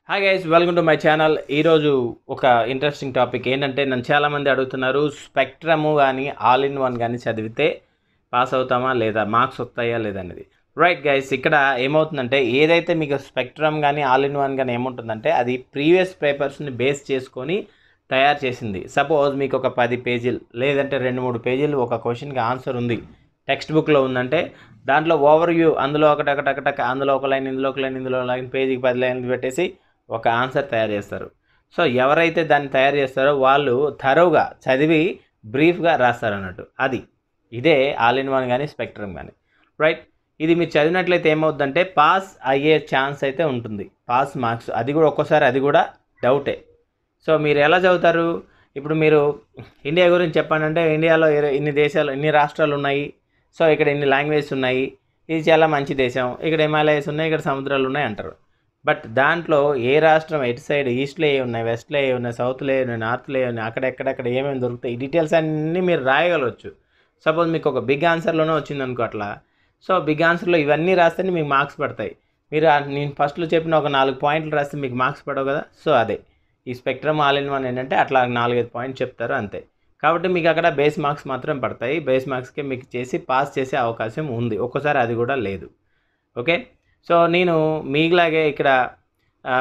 hi guys welcome to my channel ఈరోజు ఒక interesting topic ఏంటంటే నన్ను చాలామంది అడుగుతున్నారు స్పెక్ట్రము కానీ ఆల్ ఇన్ వన్ కానీ చదివితే పాస్ అవుతామా లేదా మార్క్స్ వస్తాయా లేదనేది రైట్ గైస్ ఇక్కడ ఏమవుతుందంటే ఏదైతే మీకు స్పెక్ట్రమ్ కానీ ఆల్ ఇన్ వన్ కానీ ఏముంటుందంటే అది ప్రీవియస్ పేపర్స్ని బేస్ చేసుకొని తయారు చేసింది సపోజ్ మీకు ఒక పది పేజీలు లేదంటే రెండు మూడు పేజీలు ఒక క్వశ్చన్కి ఆన్సర్ ఉంది టెక్స్ట్ బుక్లో ఉందంటే దాంట్లో ఓవర్ వ్యూ అందులో ఒకటి ఒకటి ఒకటి అందులో ఒక లైన్ ఇందులో ఒక లైన్ ఇందులో ఒక లైన్ పేజీకి పది లైన్లు పెట్టేసి ఒక ఆన్సర్ తయారు చేస్తారు సో ఎవరైతే దాన్ని తయారు చేస్తారో వాళ్ళు థరోగా చదివి బ్రీఫ్గా రాస్తారు అన్నట్టు అది ఇదే ఆల్ ఇన్ వన్ కానీ స్పెక్ట్రమ్ కానీ రైట్ ఇది మీరు చదివినట్లయితే ఏమవుతుందంటే పాస్ అయ్యే ఛాన్స్ అయితే ఉంటుంది పాస్ మార్క్స్ అది కూడా ఒక్కోసారి అది కూడా డౌటే సో మీరు ఎలా చదువుతారు ఇప్పుడు మీరు ఇండియా గురించి చెప్పానంటే ఇండియాలో ఇర- ఇన్ని దేశాలు ఇన్ని రాష్ట్రాలు ఉన్నాయి సో ఇక్కడ ఇన్ని లాంగ్వేజెస్ ఉన్నాయి ఇది చాలా మంచి దేశం ఇక్కడ హిమాలయస్ ఉన్నాయి ఇక్కడ సముద్రాలు ఉన్నాయి అంటారు బట్ దాంట్లో ఏ రాష్ట్రం ఎటు సైడ్ ఈస్ట్లో ఏ ఉన్నాయి వెస్ట్లో ఏ ఉన్నాయి సౌత్లో ఏ ఉన్నాయి నార్త్లో ఏ ఉన్నాయి అక్కడ ఎక్కడెక్కడ ఏమేమి దొరుకుతాయి ఈ డీటెయిల్స్ అన్నీ మీరు రాయగలవచ్చు సపోజ్ మీకు ఒక బిగ్ ఆన్సర్లోనే వచ్చింది అనుకో అట్లా సో బిగ్ ఆన్సర్లో ఇవన్నీ రాస్తేనే మీకు మార్క్స్ పడతాయి మీరు ఆ- నేను ఫస్ట్లో చెప్పిన ఒక నాలుగు పాయింట్లు రాస్తే మీకు మార్క్స్ పడవు కదా సో అదే ఈ స్పెక్ట్రమ్ ఆల్ ఇన్ వన్ ఏంటంటే అట్లా నాలుగైదు పాయింట్స్ చెప్తారు అంతే కాబట్టి మీకు అక్కడ బేస్ మార్క్స్ మాత్రం పడతాయి బేస్ మార్క్స్కి మీకు చేసి పాస్ చేసే అవకాశం ఉంది ఒక్కోసారి అది కూడా లేదు ఓకే సో నేను మీలాగే ఇక్కడ ఆ,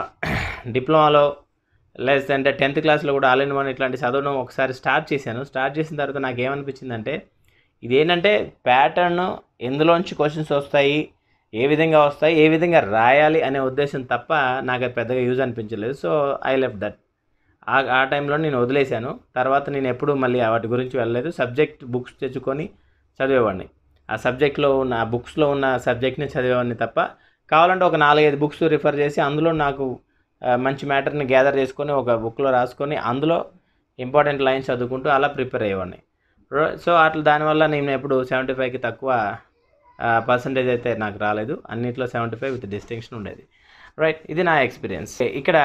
డిప్లొమాలో లేదంటే టెన్త్ క్లాస్లో కూడా ఆల్ ఇన్ వన్ ఇట్లాంటి చదవడం ఒకసారి స్టార్ట్ చేశాను స్టార్ట్ చేసిన తర్వాత నాకు ఏమనిపించిందంటే ఇదేంటంటే ప్యాటర్న్ ఎందులోంచి క్వశ్చన్స్ వస్తాయి ఏ విధంగా వస్తాయి ఏ విధంగా రాయాలి అనే ఉద్దేశం తప్ప నాకు అది పెద్దగా యూజ్ అనిపించలేదు సో ఐ లెఫ్ట్ దట్ ఆ ఆ టైంలో నేను వదిలేశాను తర్వాత నేను ఎప్పుడూ మళ్ళీ వాటి గురించి వెళ్ళలేదు సబ్జెక్ట్ బుక్స్ తెచ్చుకొని చదివేవాడిని ఆ సబ్జెక్ట్లో ఉన్న ఆ బుక్స్లో ఉన్న సబ్జెక్ట్ని చదివేవాడిని తప్ప కావాలంటే ఒక నాలుగైదు బుక్స్ రిఫర్ చేసి అందులో నాకు ఆ, మంచి మ్యాటర్ని గ్యాదర్ చేసుకొని ఒక బుక్లో రాసుకొని అందులో ఇంపార్టెంట్ లైన్స్ చదువుకుంటూ అలా ప్రిపేర్ అయ్యేవాడిని రో- సో అట్లా దానివల్ల నేను ఎప్పుడు సెవెంటీ ఫైవ్కి తక్కువ పర్సంటేజ్ అయితే నాకు రాలేదు అన్నిట్లో సెవెంటీ ఫైవ్ విత్ డిస్టింక్షన్ ఉండేది రైట్ ఇది నా ఎక్స్పీరియన్స్ ఇక్కడ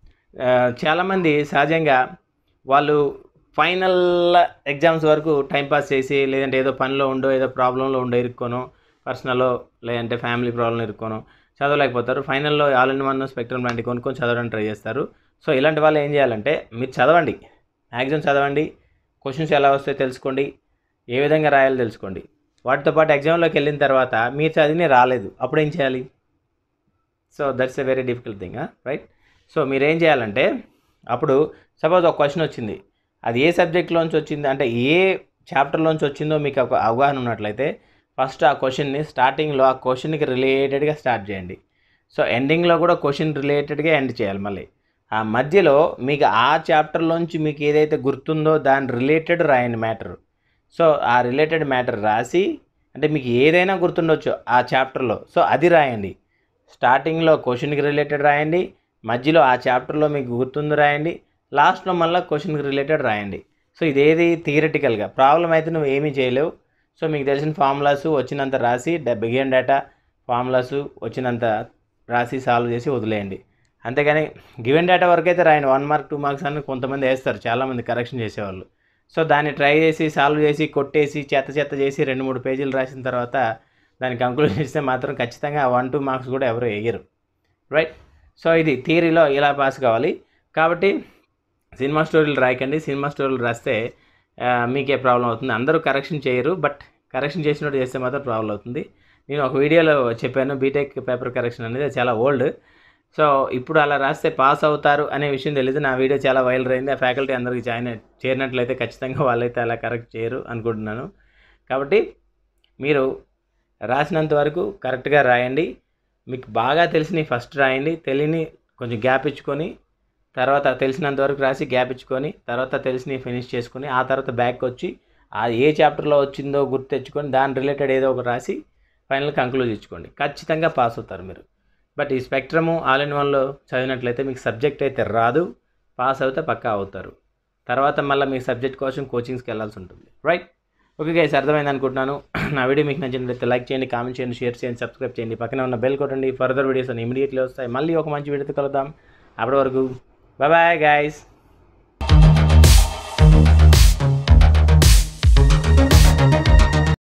ఆ, చాలామంది సహజంగా వాళ్ళు ఫైనల్ ఎగ్జామ్స్ వరకు టైంపాస్ చేసి లేదంటే ఏదో పనిలో ఉండో ఏదో ప్రాబ్లంలో ఉండో ఇరుక్కోనో పర్సనల్లో లేదంటే ఫ్యామిలీ ప్రాబ్లం ఇరుక్కోనో చదవలేకపోతారు ఫైనల్లో ఆల్ ఇన్ వన్ స్పెక్ట్రమ్ లాంటి కొనుక్కొని చదవడానికి ట్రై చేస్తారు సో ఇలాంటి వాళ్ళు ఏం చేయాలంటే మీరు చదవండి మ్యాక్సిమం చదవండి క్వశ్చన్స్ ఎలా వస్తాయో తెలుసుకోండి ఏ విధంగా రాయాలో తెలుసుకోండి వాటితో పాటు ఎగ్జామ్లోకి వెళ్ళిన తర్వాత మీరు చదివి రాలేదు అప్పుడు ఏం చేయాలి so that's a very difficult thing right so మీరు ఏం చేయాలంటే అప్పుడు సపోజ్ ఒక క్వశ్చన్ వచ్చింది అది ఏ సబ్జెక్ట్లోంచి వచ్చింది అంటే ఏ చాప్టర్లోంచి వచ్చిందో మీకు ఒక అవగాహన ఉన్నట్లయితే ఫస్ట్ ఆ క్వశ్చన్ని స్టార్టింగ్లో ఆ క్వశ్చన్కి రిలేటెడ్గా స్టార్ట్ చేయండి సో ఎండింగ్లో కూడా క్వశ్చన్ రిలేటెడ్గా ఎండ్ చేయాలి మళ్ళీ ఆ మధ్యలో మీకు ఆ చాప్టర్లోంచి మీకు ఏదైతే గుర్తుందో దాని రిలేటెడ్ రాయండి మ్యాటర్ సో ఆ రిలేటెడ్ మ్యాటర్ రాసి అంటే మీకు ఏదైనా గుర్తుండొచ్చు ఆ చాప్టర్లో సో అది రాయండి స్టార్టింగ్లో క్వశ్చన్కి రిలేటెడ్ రాయండి మధ్యలో ఆ చాప్టర్లో మీకు గుర్తుంది రాయండి లాస్ట్లో మళ్ళీ క్వశ్చన్కి రిలేటెడ్ రాయండి సో ఇదేది థియరటికల్గా ప్రాబ్లం అయితే నువ్వు ఏమీ చేయలేవు సో మీకు తెలిసిన ఫార్ములాస్ వచ్చినంత రాసి బిగిన్ డేటా ఫార్ములాస్ వచ్చినంత రాసి సాల్వ్ చేసి వదిలేయండి అంతేగాని గివెన్ డేటా వరకు అయితే రాయండి వన్ మార్క్ టూ మార్క్స్ అని కొంతమంది వేస్తారు చాలామంది కరెక్షన్ చేసేవాళ్ళు సో దాన్ని ట్రై చేసి సాల్వ్ చేసి కొట్టేసి చెత్త చెత్త చేసి రెండు మూడు పేజీలు రాసిన తర్వాత దాన్ని కంక్లూజన్ ఇస్తే మాత్రం ఖచ్చితంగా వన్ టూ మార్క్స్ కూడా ఎవరు వేయరు రైట్ సో ఇది థియరీలో ఇలా పాస్ కావాలి కాబట్టి సినిమా స్టోరీలు రాయకండి సినిమా స్టోరీలు రాస్తే ఆ, మీకే ప్రాబ్లం అవుతుంది అందరూ కరెక్షన్ చేయరు బట్ కరెక్షన్ చేసినట్టు చేస్తే మాత్రం ప్రాబ్లం అవుతుంది నేను ఒక వీడియోలో చెప్పాను బీటెక్ పేపర్ కరెక్షన్ అనేది అది చాలా ఓల్డ్ సో ఇప్పుడు అలా రాస్తే పాస్ అవుతారు అనే విషయం తెలియదు నా వీడియో చాలా వైరల్ అయింది ఆ ఫ్యాకల్టీ అందరికీ జాయిన్ అయి- చేరినట్లయితే ఖచ్చితంగా వాళ్ళైతే అలా కరెక్ట్ చేయరు అనుకుంటున్నాను కాబట్టి మీరు రాసినంత వరకు కరెక్ట్గా రాయండి మీకు బాగా తెలిసినవి ఫస్ట్ రాయండి తెలియని కొంచెం గ్యాప్ ఇచ్చుకొని తర్వాత తెలిసినంత వరకు రాసి గ్యాప్ ఇచ్చుకొని తర్వాత తెలిసినవి ఫినిష్ చేసుకొని ఆ తర్వాత బ్యాక్ వచ్చి ఆ ఏ చాప్టర్లో వచ్చిందో గుర్తు తెచ్చుకొని దాని రిలేటెడ్ ఏదో ఒకటి రాసి ఫైనల్ కంక్లూజ్ ఇచ్చుకోండి ఖచ్చితంగా పాస్ అవుతారు మీరు బట్ ఈ స్పెక్ట్రము ఆల్ ఇన్ వన్లో చదివినట్లయితే మీకు సబ్జెక్ట్ అయితే రాదు పాస్ అవుతే పక్కా అవుతారు తర్వాత మళ్ళీ మీ సబ్జెక్ట్ కోసం కోచింగ్స్కి వెళ్ళాల్సి ఉంటుంది రైట్ ఓకే గైస్ అర్థమైంది అనుకుంటున్నాను నా వీడియో మీకు నచ్చినట్లయితే లైక్ చేయండి కామెంట్ చేయండి షేర్ చేయండి సబ్స్క్రైబ్ చేయండి పక్కన ఉన్న బెల్ కొట్టండి ఫర్దర్ వీడియోస్ అని ఇమీడియట్లీ వస్తాయి మళ్ళీ ఒక మంచి వీడియోతో కలుద్దాం అప్పటి వరకు బాయ్ బాయ్ గైస్